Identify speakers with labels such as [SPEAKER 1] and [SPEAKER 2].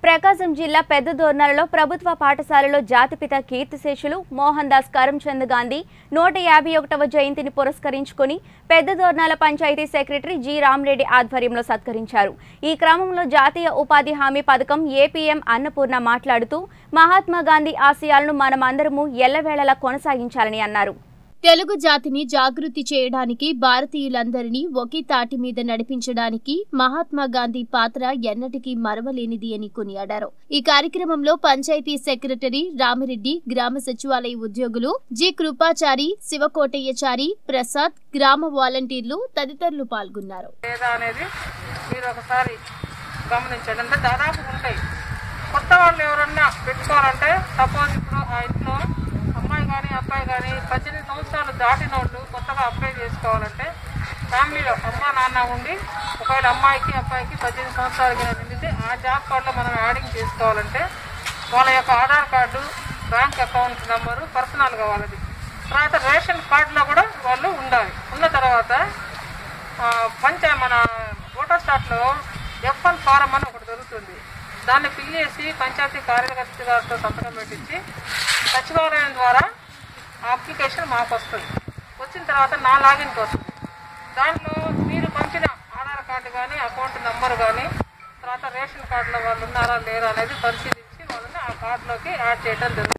[SPEAKER 1] ప్రకాశం జిల్లా పెద్ద దోర్నాలలో ప్రభుత్వ పాఠశాలలో జాతిపిత కీర్తిశేషులు మోహన్ దాస్ కరమ్చంద్ గాంధీ నూట యాభై ఒకటవ జయంతిని పురస్కరించుకుని పెద్ద దోర్నాల పంచాయతీ సెక్రటరీ జి రామరెడ్డి ఆధ్వర్యంలో సత్కరించారు ఈ క్రమంలో జాతీయ ఉపాధి హామీ పథకం ఏపీఎం అన్నపూర్ణ మాట్లాడుతూ మహాత్మా గాంధీ ఆశయాలను మనమందరము ఎల్లవేళలా కొనసాగించాలని అన్నారు
[SPEAKER 2] తెలుగు జాతిని జాగృతి చేయడానికి భారతీయులందరినీ ఒకే తాటి మీద నడిపించడానికి మహాత్మా గాంధీ పాత్ర ఎన్నటికీ మరవలేనిది అని కొనియాడారు ఈ కార్యక్రమంలో పంచాయతీ సెక్రటరీ రామిరెడ్డి గ్రామ సచివాలయ ఉద్యోగులు జి కృపాచారి శివకోటయ్యచారి ప్రసాద్ గ్రామ వాలంటీర్లు తదితరులు పాల్గొన్నారు
[SPEAKER 3] లేదా అనేది మీరు ఒకసారి గమనించండి అంటే దాదాపు ఉంటాయి కొత్త వాళ్ళు ఎవరన్నా పెట్టుకోవాలంటే సపోజ్ ఇప్పుడు ఆ ఇంట్లో అమ్మాయి కానీ అబ్బాయి కానీ పద్దెనిమిది సంవత్సరాలు దాటిన వాళ్ళు కొత్తగా అప్లై చేసుకోవాలంటే ఫ్యామిలీలో అమ్మ నాన్న ఉండి ఒకవేళ అమ్మాయికి అబ్బాయికి పద్దెనిమిది సంవత్సరాలు కానీ నిండితే ఆ జాబ్ కార్డులో మనం యాడింగ్ చేసుకోవాలంటే వాళ్ళ యొక్క Aadhaar card bank account number personal కావాలది తర్వాత రేషన్ కార్డులో కూడా వాళ్ళు ఉండాలి ఉన్న తర్వాత ఆ, పంచ మన ఓటర్ స్టాట్లో ఎఫ్ వన్ ఫారం అని ఒకటి దొరుకుతుంది దాన్ని ఫిల్ చేసి పంచాయతీ కార్యదర్శి గారితో సంతకం పెట్టించి సచివాలయం ద్వారా ఆ అప్లికేషన్ మాకు వస్తుంది వచ్చిన తర్వాత నా లాగిన్కి వస్తుంది దాంట్లో మీరు పంచిన ఆధార్ కార్డు కానీ అకౌంట్ నెంబర్ కానీ తర్వాత రేషన్ కార్డులో వాళ్ళు ఉన్నారా లేరా అనేది పరిశీలించి వాళ్ళని ఆ కార్డులోకి యాడ్ చేయడం జరుగుతుంది